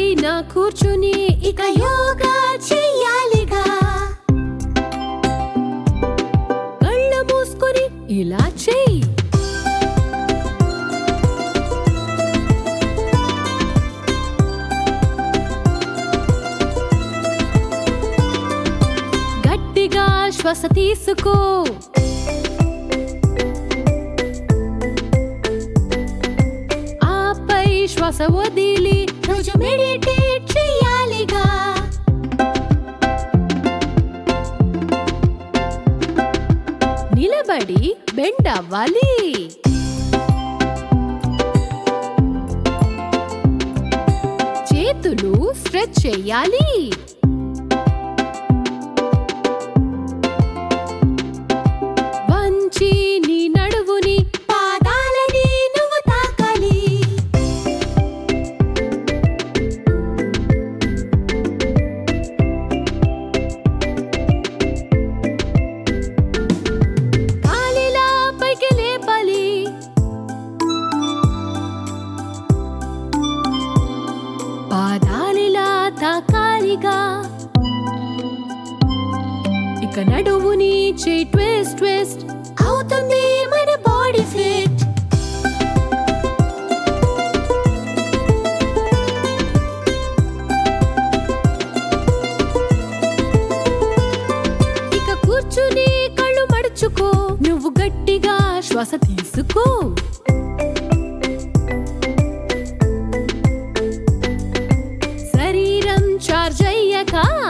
పైన కూర్చుని ఇక యోగా చెయ్యాలిగా కళ్ళు మూసుకొని ఇలా చెయ్యి గట్టిగా శ్వాస తీసుకో ఆపై శ్వాస వదిలి రోజు మెడిటేట్ చెయ్యాలిగా నిలబడి బెండ్ అవ్వాలి చేతులు స్ట్రెచ్ చేయాలి వంచి నీ నడువుని పాదాలని నువ్వు తాకాలి కాలిలా పైకి లేపాలి పాదాలిలా తాకాలిగా ఇక నడువుని చేయి ట్విస్ట్ ట్విస్ట్ అవుతుంది మన బాడీ ఫిట్ ఇక కూర్చుని కళ్ళు మడుచుకో నువ్వు గట్టిగా శ్వాస తీసుకో శరీరం చార్జ్ అయ్యాక